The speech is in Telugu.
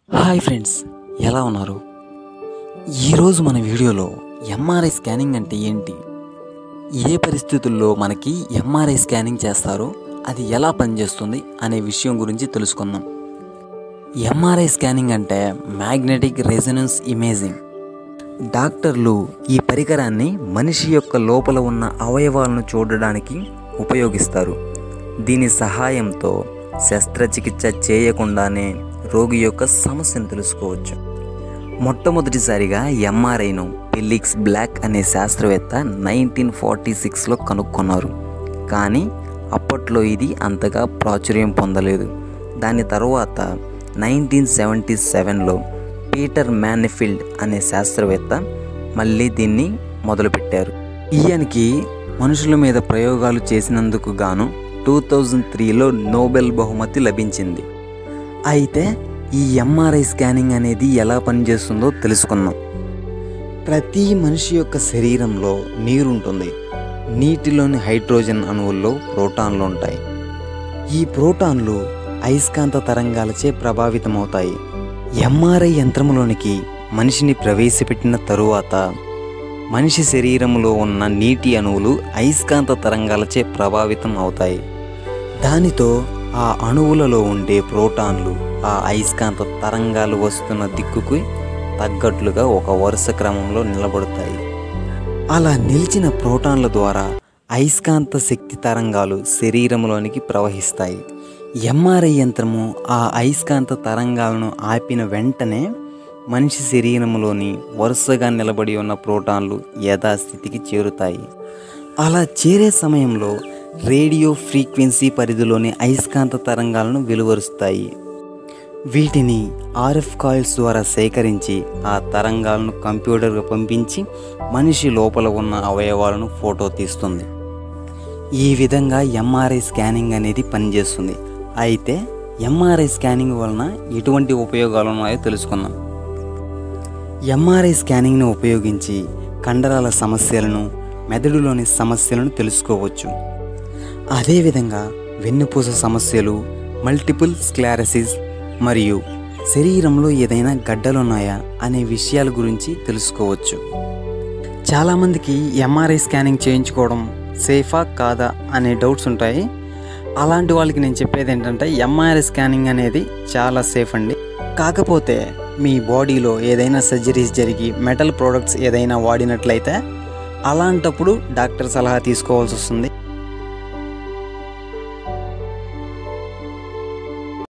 హాయ్ ఫ్రెండ్స్ ఎలా ఉన్నారు ఈరోజు మన వీడియోలో ఎంఆర్ఐ స్కానింగ్ అంటే ఏంటి ఏ పరిస్థితుల్లో మనకి ఎంఆర్ఐ స్కానింగ్ చేస్తారో అది ఎలా పనిచేస్తుంది అనే విషయం గురించి తెలుసుకుందాం ఎంఆర్ఐ స్కానింగ్ అంటే మ్యాగ్నెటిక్ రెజొనెన్స్ ఇమేజింగ్ డాక్టర్లు ఈ పరికరాన్ని మనిషి యొక్క లోపల ఉన్న అవయవాలను చూడడానికి ఉపయోగిస్తారు దీని సహాయంతో శస్త్రచికిత్స చేయకుండానే రోగి యొక్క సమస్యను తెలుసుకోవచ్చు మొట్టమొదటిసారిగా ఎంఆర్ఐను పెల్లిక్స్ బ్లాక్ అనే శాస్త్రవేత్త నైన్టీన్ ఫార్టీ సిక్స్లో కనుక్కున్నారు కానీ అప్పట్లో ఇది అంతగా ప్రాచుర్యం పొందలేదు దాని తరువాత నైన్టీన్ సెవెంటీ సెవెన్లో పీటర్ మ్యానిఫీల్డ్ అనే శాస్త్రవేత్త మళ్ళీ దీన్ని మొదలుపెట్టారు ఈయనకి మనుషుల మీద ప్రయోగాలు చేసినందుకు గాను టూ థౌజండ్ త్రీలో నోబెల్ బహుమతి లభించింది అయితే ఈ ఎంఆర్ఐ స్కానింగ్ అనేది ఎలా పనిచేస్తుందో తెలుసుకుందాం ప్రతి మనిషి యొక్క శరీరంలో నీరు ఉంటుంది నీటిలోని హైడ్రోజన్ అణువుల్లో ప్రోటాన్లు ఉంటాయి ఈ ప్రోటాన్లు అయస్కాంత తరంగాలచే ప్రభావితమవుతాయి ఎంఆర్ఐ యంత్రంలోనికి మనిషిని ప్రవేశపెట్టిన తరువాత మనిషి శరీరంలో ఉన్న నీటి అణువులు అయస్కాంత తరంగాలచే ప్రభావితం అవుతాయి దానితో ఆ అణువులలో ఉండే ప్రోటాన్లు ఆ అయస్కాంత తరంగాలు వస్తున్న దిక్కుకు తగ్గట్లుగా ఒక వరుస క్రమంలో నిలబడతాయి అలా నిలిచిన ప్రోటాన్ల ద్వారా అయస్కాంత శక్తి తరంగాలు శరీరంలోనికి ప్రవహిస్తాయి ఎంఆర్ఐ యంత్రము ఆ అయస్కాంత తరంగాలను ఆపిన వెంటనే మనిషి శరీరంలోని వరుసగా నిలబడి ఉన్న ప్రోటాన్లు యథాస్థితికి చేరుతాయి అలా చేరే సమయంలో రేడియో ఫ్రీక్వెన్సీ పరిధిలోని అయస్కాంత తరంగాలను వెలువరుస్తాయి వీటిని ఆర్ఎఫ్ కాయిల్స్ ద్వారా సేకరించి ఆ తరంగాలను కంప్యూటర్కు పంపించి మనిషి లోపల ఉన్న అవయవాలను ఫోటో తీస్తుంది ఈ విధంగా ఎంఆర్ఐ స్కానింగ్ అనేది పనిచేస్తుంది అయితే ఎంఆర్ఐ స్కానింగ్ వలన ఎటువంటి ఉపయోగాలు ఉన్నాయో తెలుసుకుందాం ఎంఆర్ఐ స్కానింగ్ను ఉపయోగించి కండరాల సమస్యలను మెదడులోని సమస్యలను తెలుసుకోవచ్చు అదేవిధంగా వెన్నుపూస సమస్యలు మల్టిపుల్ స్క్లారసిస్ మరియు శరీరంలో ఏదైనా గడ్డలున్నాయా అనే విషయాల గురించి తెలుసుకోవచ్చు చాలామందికి ఎంఆర్ఐ స్కానింగ్ చేయించుకోవడం సేఫా కాదా అనే డౌట్స్ ఉంటాయి అలాంటి వాళ్ళకి నేను చెప్పేది ఏంటంటే ఎంఆర్ఐ స్కానింగ్ అనేది చాలా సేఫ్ అండి కాకపోతే మీ బాడీలో ఏదైనా సర్జరీస్ జరిగి మెటల్ ప్రోడక్ట్స్ ఏదైనా వాడినట్లయితే అలాంటప్పుడు డాక్టర్ సలహా తీసుకోవాల్సి వస్తుంది